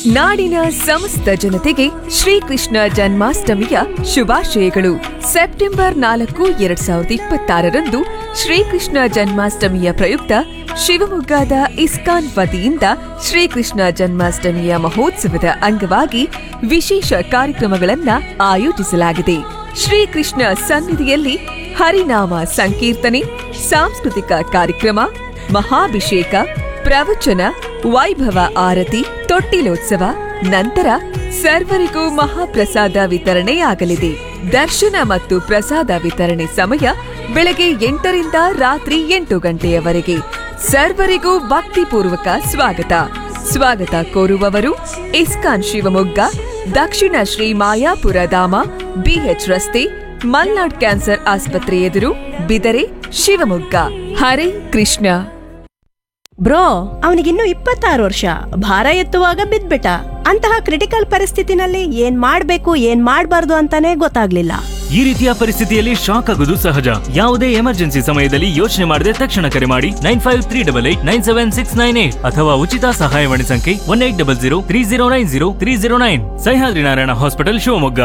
ನಾಡಿನ ಸಮಸ್ತ ಜನತೆಗೆ ಶ್ರೀಕೃಷ್ಣ ಜನ್ಮಾಷ್ಟಮಿಯ ಶುಭಾಶಯಗಳು ಸೆಪ್ಟೆಂಬರ್ ನಾಲ್ಕು ಎರಡ್ ಸಾವಿರದ ಇಪ್ಪತ್ತಾರರಂದು ಶ್ರೀಕೃಷ್ಣ ಜನ್ಮಾಷ್ಟಮಿಯ ಪ್ರಯುಕ್ತ ಶಿವಮೊಗ್ಗದ ಇಸ್ಕಾನ್ ವತಿಯಿಂದ ಶ್ರೀಕೃಷ್ಣ ಜನ್ಮಾಷ್ಟಮಿಯ ಮಹೋತ್ಸವದ ಅಂಗವಾಗಿ ವಿಶೇಷ ಕಾರ್ಯಕ್ರಮಗಳನ್ನ ಆಯೋಜಿಸಲಾಗಿದೆ ಶ್ರೀಕೃಷ್ಣ ಸನ್ನಿಧಿಯಲ್ಲಿ ಹರಿನಾಮ ಸಂಕೀರ್ತನೆ ಸಾಂಸ್ಕೃತಿಕ ಕಾರ್ಯಕ್ರಮ ಮಹಾಭಿಷೇಕ ಪ್ರವಚನ ವೈಭವ ಆರತಿ ತೊಟ್ಟಿಲೋತ್ಸವ ನಂತರ ಸರ್ವರಿಗೂ ಮಹಾಪ್ರಸಾದ ವಿತರಣೆಯಾಗಲಿದೆ ದರ್ಶನ ಮತ್ತು ಪ್ರಸಾದ ವಿತರಣೆ ಸಮಯ ಬೆಳಗ್ಗೆ ಎಂಟರಿಂದ ರಾತ್ರಿ ಎಂಟು ಗಂಟೆಯವರೆಗೆ ಸರ್ವರಿಗೂ ಭಕ್ತಿಪೂರ್ವಕ ಸ್ವಾಗತ ಸ್ವಾಗತ ಕೋರುವವರು ಇಸ್ಕಾನ್ ಶಿವಮೊಗ್ಗ ದಕ್ಷಿಣ ಶ್ರೀ ಮಾಯಾಪುರ ಧಾಮ ಬಿಎಚ್ ರಸ್ತೆ ಮಲ್ನಾಡ್ ಕ್ಯಾನ್ಸರ್ ಆಸ್ಪತ್ರೆ ಎದುರು ಬಿದರೆ ಶಿವಮೊಗ್ಗ ಹರೇ ಕೃಷ್ಣ ಬ್ರೋ ಅವನಿಗಿನ್ನು ಇಪ್ಪತ್ತಾರು ವರ್ಷ ಭಾರ ಎತ್ತುವಾಗ ಬಿದ್ಬಿಟ್ಟ ಅಂತಹ ಕ್ರಿಟಿಕಲ್ ಪರಿಸ್ಥಿತಿನಲ್ಲಿ ಏನ್ ಮಾಡ್ಬೇಕು ಏನ್ ಮಾಡ್ಬಾರ್ದು ಅಂತಾನೆ ಗೊತ್ತಾಗ್ಲಿಲ್ಲ ಈ ರೀತಿಯ ಪರಿಸ್ಥಿತಿಯಲ್ಲಿ ಶಾಕ್ ಆಗುವುದು ಸಹಜ ಯಾವುದೇ ಎಮರ್ಜೆನ್ಸಿ ಸಮಯದಲ್ಲಿ ಯೋಚನೆ ಮಾಡದೆ ತಕ್ಷಣ ಕರೆ ಮಾಡಿ nine five three double eight nine seven six nine eight ಅಥವಾ ಉಚಿತ ಸಹಾಯವಾಣಿ ಸಂಖ್ಯೆ one eight double zero three zero nine zero three zero nine Sahyadri Narayana hospital Shivamogga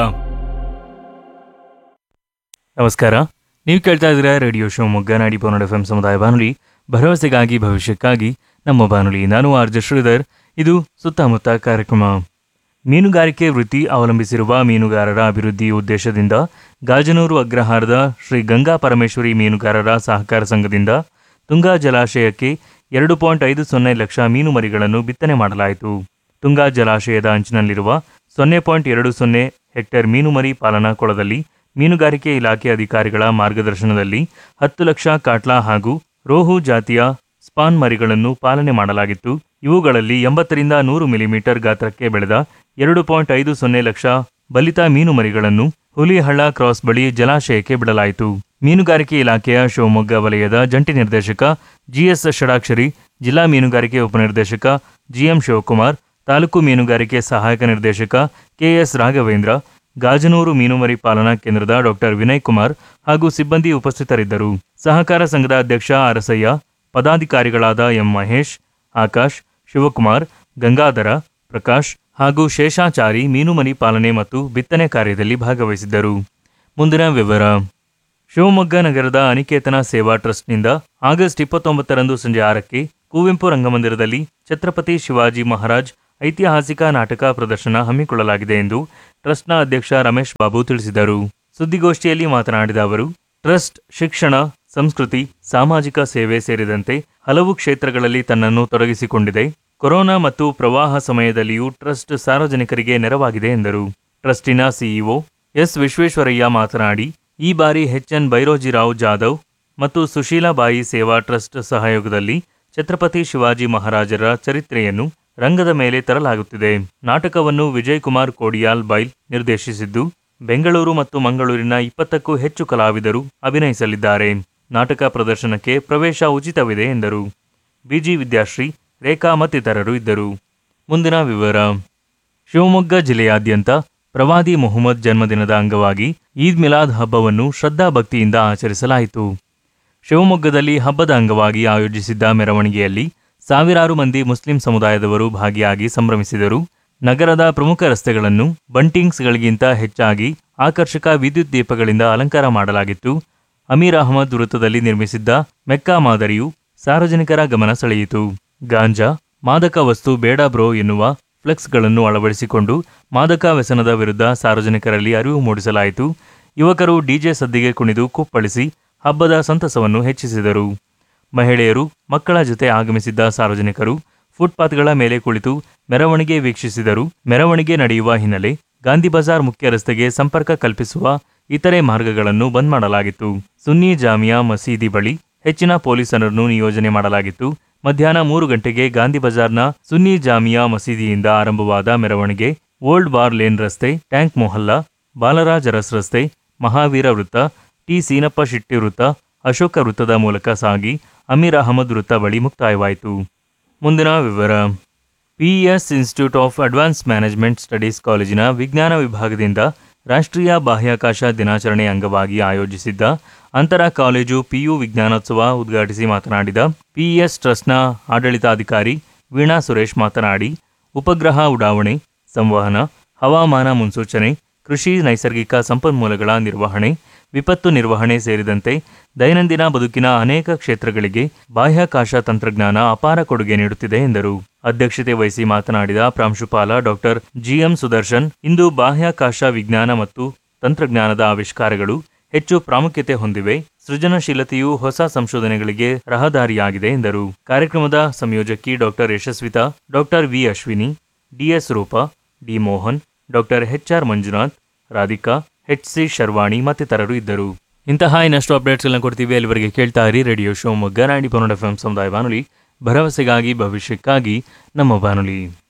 ನಮಸ್ಕಾರ ನೀವು ಕೇಳ್ತಾ ಇದ್ದೀರಾ ರೇಡಿಯೋ ಶಿವಮೊಗ್ಗ ನಾಡಿ ಪೌನಡ್ ಎಫ್ ಎಂ ಸಮುದಾಯ ಬಾನುಲಿ ಭರವಸೆಗಾಗಿ ಭವಿಷ್ಯಕ್ಕಾಗಿ ನಮ್ಮ ಬಾನುಲಿ ನಾನು ಆರ್ಜ ಶ್ರೀಧರ್ ಇದು ಸುತ್ತಮುತ್ತ ಕಾರ್ಯಕ್ರಮ ಮೀನುಗಾರಿಕೆ ವೃತ್ತಿ ಅವಲಂಬಿಸಿರುವ ಮೀನುಗಾರರ ಅಭಿವೃದ್ಧಿ ಉದ್ದೇಶದಿಂದ ಗಾಜನೂರು ಅಗ್ರಹಾರದ ಶ್ರೀ ಗಂಗಾ ಪರಮೇಶ್ವರಿ ಮೀನುಗಾರರ ಸಹಕಾರ ಸಂಘದಿಂದ ತುಂಗಾ ಜಲಾಶಯಕ್ಕೆ ಎರಡು ಪಾಯಿಂಟ್ ಐದು ಸೊನ್ನೆ ಲಕ್ಷ ಮೀನು ಮರಿಗಳನ್ನು ಬಿತ್ತನೆ ಮಾಡಲಾಯಿತು ತುಂಗಾ ಜಲಾಶಯದ ಅಂಚಿನಲ್ಲಿರುವ ಸೊನ್ನೆ ಪಾಯಿಂಟ್ ಎರಡು ಸೊನ್ನೆ ಹೆಕ್ಟೇರ್ ಮೀನುಮರಿ ಪಾಲನಾ ಕೊಳದಲ್ಲಿ ಮೀನುಗಾರಿಕೆ ಇಲಾಖೆ ಅಧಿಕಾರಿಗಳ ಮಾರ್ಗದರ್ಶನದಲ್ಲಿ ಹತ್ತು ಲಕ್ಷ ಕಾಟ್ಲಾ ಹಾಗೂ ರೋಹು ಜಾತಿಯ ಸ್ಪಾನ್ ಮರಿಗಳನ್ನು ಪಾಲನೆ ಮಾಡಲಾಗಿತ್ತು ಇವುಗಳಲ್ಲಿ ಎಂಬತ್ತರಿಂದ ನೂರು ಮಿಲಿಮೀಟರ್ ಗಾತ್ರಕ್ಕೆ ಬೆಳೆದ ಎರಡು ಪಾಯಿಂಟ್ ಐದು ಸೊನ್ನೆ ಲಕ್ಷ ಬಲಿತ ಮೀನು ಮರಿಗಳನ್ನು ಹುಲಿಹಳ್ಳ ಕ್ರಾಸ್ ಬಳಿ ಜಲಾಶಯಕ್ಕೆ ಬಿಡಲಾಯಿತು ಮೀನುಗಾರಿಕೆ ಇಲಾಖೆಯ ಶಿವಮೊಗ್ಗ ವಲಯದ ಜಂಟಿ ನಿರ್ದೇಶಕ ಜಿಎಸ್ ಷಡಾಕ್ಷರಿ ಜಿಲ್ಲಾ ಮೀನುಗಾರಿಕೆ ಉಪನಿರ್ದೇಶಕ ಜಿಎಂ ಶಿವಕುಮಾರ್ ತಾಲೂಕು ಮೀನುಗಾರಿಕೆ ಸಹಾಯಕ ನಿರ್ದೇಶಕ ಕೆಎಸ್ ರಾಘವೇಂದ್ರ ಗಾಜನೂರು ಮೀನುಮರಿ ಪಾಲನಾ ಕೇಂದ್ರದ ಡಾಕ್ಟರ್ ವಿನಯ್ ಕುಮಾರ್ ಹಾಗೂ ಸಿಬ್ಬಂದಿ ಉಪಸ್ಥಿತರಿದ್ದರು ಸಹಕಾರ ಸಂಘದ ಅಧ್ಯಕ್ಷ ಅರಸಯ್ಯ ಪದಾಧಿಕಾರಿಗಳಾದ ಎಂ ಮಹೇಶ್ ಆಕಾಶ್ ಶಿವಕುಮಾರ್ ಗಂಗಾಧರ ಪ್ರಕಾಶ್ ಹಾಗೂ ಶೇಷಾಚಾರಿ ಮೀನುಮರಿ ಪಾಲನೆ ಮತ್ತು ಬಿತ್ತನೆ ಕಾರ್ಯದಲ್ಲಿ ಭಾಗವಹಿಸಿದ್ದರು ಮುಂದಿನ ವಿವರ ಶಿವಮೊಗ್ಗ ನಗರದ ಅನಿಕೇತನ ಸೇವಾ ಟ್ರಸ್ಟ್ನಿಂದ ಆಗಸ್ಟ್ ಇಪ್ಪತ್ತೊಂಬತ್ತರಂದು ಸಂಜೆ ಆರಕ್ಕೆ ಕುವೆಂಪು ರಂಗಮಂದಿರದಲ್ಲಿ ಛತ್ರಪತಿ ಶಿವಾಜಿ ಮಹಾರಾಜ್ ಐತಿಹಾಸಿಕ ನಾಟಕ ಪ್ರದರ್ಶನ ಹಮ್ಮಿಕೊಳ್ಳಲಾಗಿದೆ ಎಂದು ಟ್ರಸ್ಟ್ನ ಅಧ್ಯಕ್ಷ ರಮೇಶ್ ಬಾಬು ತಿಳಿಸಿದರು ಸುದ್ದಿಗೋಷ್ಠಿಯಲ್ಲಿ ಮಾತನಾಡಿದ ಅವರು ಟ್ರಸ್ಟ್ ಶಿಕ್ಷಣ ಸಂಸ್ಕೃತಿ ಸಾಮಾಜಿಕ ಸೇವೆ ಸೇರಿದಂತೆ ಹಲವು ಕ್ಷೇತ್ರಗಳಲ್ಲಿ ತನ್ನನ್ನು ತೊಡಗಿಸಿಕೊಂಡಿದೆ ಕೊರೋನಾ ಮತ್ತು ಪ್ರವಾಹ ಸಮಯದಲ್ಲಿಯೂ ಟ್ರಸ್ಟ್ ಸಾರ್ವಜನಿಕರಿಗೆ ನೆರವಾಗಿದೆ ಎಂದರು ಟ್ರಸ್ಟಿನ ಸಿಇಒ ಎಸ್ ವಿಶ್ವೇಶ್ವರಯ್ಯ ಮಾತನಾಡಿ ಈ ಬಾರಿ ಎನ್ ಬೈರೋಜಿರಾವ್ ಜಾಧವ್ ಮತ್ತು ಸುಶೀಲಾಬಾಯಿ ಸೇವಾ ಟ್ರಸ್ಟ್ ಸಹಯೋಗದಲ್ಲಿ ಛತ್ರಪತಿ ಶಿವಾಜಿ ಮಹಾರಾಜರ ಚರಿತ್ರೆಯನ್ನು ರಂಗದ ಮೇಲೆ ತರಲಾಗುತ್ತಿದೆ ನಾಟಕವನ್ನು ವಿಜಯ್ ಕುಮಾರ್ ಕೋಡಿಯಾಲ್ ಬೈಲ್ ನಿರ್ದೇಶಿಸಿದ್ದು ಬೆಂಗಳೂರು ಮತ್ತು ಮಂಗಳೂರಿನ ಇಪ್ಪತ್ತಕ್ಕೂ ಹೆಚ್ಚು ಕಲಾವಿದರು ಅಭಿನಯಿಸಲಿದ್ದಾರೆ ನಾಟಕ ಪ್ರದರ್ಶನಕ್ಕೆ ಪ್ರವೇಶ ಉಚಿತವಿದೆ ಎಂದರು ಬಿಜಿ ವಿದ್ಯಾಶ್ರೀ ರೇಖಾ ಮತ್ತಿತರರು ಇದ್ದರು ಮುಂದಿನ ವಿವರ ಶಿವಮೊಗ್ಗ ಜಿಲ್ಲೆಯಾದ್ಯಂತ ಪ್ರವಾದಿ ಮೊಹಮ್ಮದ್ ಜನ್ಮದಿನದ ಅಂಗವಾಗಿ ಈದ್ ಮಿಲಾದ್ ಹಬ್ಬವನ್ನು ಶ್ರದ್ಧಾಭಕ್ತಿಯಿಂದ ಆಚರಿಸಲಾಯಿತು ಶಿವಮೊಗ್ಗದಲ್ಲಿ ಹಬ್ಬದ ಅಂಗವಾಗಿ ಆಯೋಜಿಸಿದ್ದ ಮೆರವಣಿಗೆಯಲ್ಲಿ ಸಾವಿರಾರು ಮಂದಿ ಮುಸ್ಲಿಂ ಸಮುದಾಯದವರು ಭಾಗಿಯಾಗಿ ಸಂಭ್ರಮಿಸಿದರು ನಗರದ ಪ್ರಮುಖ ರಸ್ತೆಗಳನ್ನು ಬಂಟಿಂಗ್ಸ್ಗಳಿಗಿಂತ ಹೆಚ್ಚಾಗಿ ಆಕರ್ಷಕ ವಿದ್ಯುತ್ ದೀಪಗಳಿಂದ ಅಲಂಕಾರ ಮಾಡಲಾಗಿತ್ತು ಅಮೀರ್ ಅಹಮದ್ ವೃತ್ತದಲ್ಲಿ ನಿರ್ಮಿಸಿದ್ದ ಮೆಕ್ಕಾ ಮಾದರಿಯು ಸಾರ್ವಜನಿಕರ ಗಮನ ಸೆಳೆಯಿತು ಗಾಂಜಾ ಮಾದಕ ವಸ್ತು ಬೇಡ ಬ್ರೋ ಎನ್ನುವ ಫ್ಲೆಕ್ಸ್ಗಳನ್ನು ಅಳವಡಿಸಿಕೊಂಡು ಮಾದಕ ವ್ಯಸನದ ವಿರುದ್ಧ ಸಾರ್ವಜನಿಕರಲ್ಲಿ ಅರಿವು ಮೂಡಿಸಲಾಯಿತು ಯುವಕರು ಡಿಜೆ ಸದ್ದಿಗೆ ಕುಣಿದು ಕುಪ್ಪಳಿಸಿ ಹಬ್ಬದ ಸಂತಸವನ್ನು ಹೆಚ್ಚಿಸಿದರು ಮಹಿಳೆಯರು ಮಕ್ಕಳ ಜೊತೆ ಆಗಮಿಸಿದ್ದ ಸಾರ್ವಜನಿಕರು ಫುಟ್ಪಾತ್ಗಳ ಮೇಲೆ ಕುಳಿತು ಮೆರವಣಿಗೆ ವೀಕ್ಷಿಸಿದರು ಮೆರವಣಿಗೆ ನಡೆಯುವ ಹಿನ್ನೆಲೆ ಗಾಂಧಿ ಬಜಾರ್ ಮುಖ್ಯ ರಸ್ತೆಗೆ ಸಂಪರ್ಕ ಕಲ್ಪಿಸುವ ಇತರೆ ಮಾರ್ಗಗಳನ್ನು ಬಂದ್ ಮಾಡಲಾಗಿತ್ತು ಸುನ್ನಿ ಜಾಮಿಯಾ ಮಸೀದಿ ಬಳಿ ಹೆಚ್ಚಿನ ಪೊಲೀಸರನ್ನು ನಿಯೋಜನೆ ಮಾಡಲಾಗಿತ್ತು ಮಧ್ಯಾಹ್ನ ಮೂರು ಗಂಟೆಗೆ ಗಾಂಧಿ ಬಜಾರ್ನ ಸುನ್ನಿ ಜಾಮಿಯಾ ಮಸೀದಿಯಿಂದ ಆರಂಭವಾದ ಮೆರವಣಿಗೆ ಓಲ್ಡ್ ಬಾರ್ ಲೇನ್ ರಸ್ತೆ ಟ್ಯಾಂಕ್ ಮೊಹಲ್ಲಾ ಬಾಲರಾಜ್ ಅರಸ್ ರಸ್ತೆ ಮಹಾವೀರ ವೃತ್ತ ಟಿ ಸೀನಪ್ಪ ಶಿಟ್ಟಿ ವೃತ್ತ ಅಶೋಕ ವೃತ್ತದ ಮೂಲಕ ಸಾಗಿ ಅಮೀರ್ ಅಹಮದ್ ವೃತ್ತ ಬಳಿ ಮುಕ್ತಾಯವಾಯಿತು ಮುಂದಿನ ವಿವರ PES institute of advance management studies ಕಾಲೇಜಿನ ವಿಜ್ಞಾನ ವಿಭಾಗದಿಂದ ರಾಷ್ಟ್ರೀಯ ಬಾಹ್ಯಾಕಾಶ ದಿನಾಚರಣೆ ಅಂಗವಾಗಿ ಆಯೋಜಿಸಿದ್ದ ಅಂತರ ಕಾಲೇಜು ಪಿಯು ವಿಜ್ಞಾನೋತ್ಸವ ಉದ್ಘಾಟಿಸಿ ಮಾತನಾಡಿದ ಪಿಇಎಸ್ ಟ್ರಸ್ಟ್ನ ಆಡಳಿತಾಧಿಕಾರಿ ವೀಣಾ ಸುರೇಶ್ ಮಾತನಾಡಿ ಉಪಗ್ರಹ ಉಡಾವಣೆ ಸಂವಹನ ಹವಾಮಾನ ಮುನ್ಸೂಚನೆ ಕೃಷಿ ನೈಸರ್ಗಿಕ ಸಂಪನ್ಮೂಲಗಳ ನಿರ್ವಹಣೆ ವಿಪತ್ತು ನಿರ್ವಹಣೆ ಸೇರಿದಂತೆ ದೈನಂದಿನ ಬದುಕಿನ ಅನೇಕ ಕ್ಷೇತ್ರಗಳಿಗೆ ಬಾಹ್ಯಾಕಾಶ ತಂತ್ರಜ್ಞಾನ ಅಪಾರ ಕೊಡುಗೆ ನೀಡುತ್ತಿದೆ ಎಂದರು ಅಧ್ಯಕ್ಷತೆ ವಹಿಸಿ ಮಾತನಾಡಿದ ಪ್ರಾಂಶುಪಾಲ ಡಾಕ್ಟರ್ ಜಿಎಂ ಸುದರ್ಶನ್ ಇಂದು ಬಾಹ್ಯಾಕಾಶ ವಿಜ್ಞಾನ ಮತ್ತು ತಂತ್ರಜ್ಞಾನದ ಆವಿಷ್ಕಾರಗಳು ಹೆಚ್ಚು ಪ್ರಾಮುಖ್ಯತೆ ಹೊಂದಿವೆ ಸೃಜನಶೀಲತೆಯು ಹೊಸ ಸಂಶೋಧನೆಗಳಿಗೆ ರಹದಾರಿಯಾಗಿದೆ ಎಂದರು ಕಾರ್ಯಕ್ರಮದ ಸಂಯೋಜಕಿ doctor Yashaswitha doctor V Ashwini DS Roopa D Mohan doctor HR Manjunath Radhika H C Sharvani ಮತ್ತಿತರರು ಇದ್ದರು ಇಂತಹ ಇನ್ನಷ್ಟು ಅಪ್ಡೇಟ್ಸ್ಗಳನ್ನ ಕೊಡ್ತೀವಿ ಅಲ್ಲಿವರೆಗೆ ಕೇಳ್ತಾ ಇರಿ ರೇಡಿಯೋ ಶಿವಮೊಗ್ಗ ನಾಡಿ ಪನ್ನಡ ಎಫ್ ಸಮುದಾಯ ಬಾನುಲಿ ಭರವಸೆಗಾಗಿ ಭವಿಷ್ಯಕ್ಕಾಗಿ ನಮ್ಮ ಬಾನುಲಿ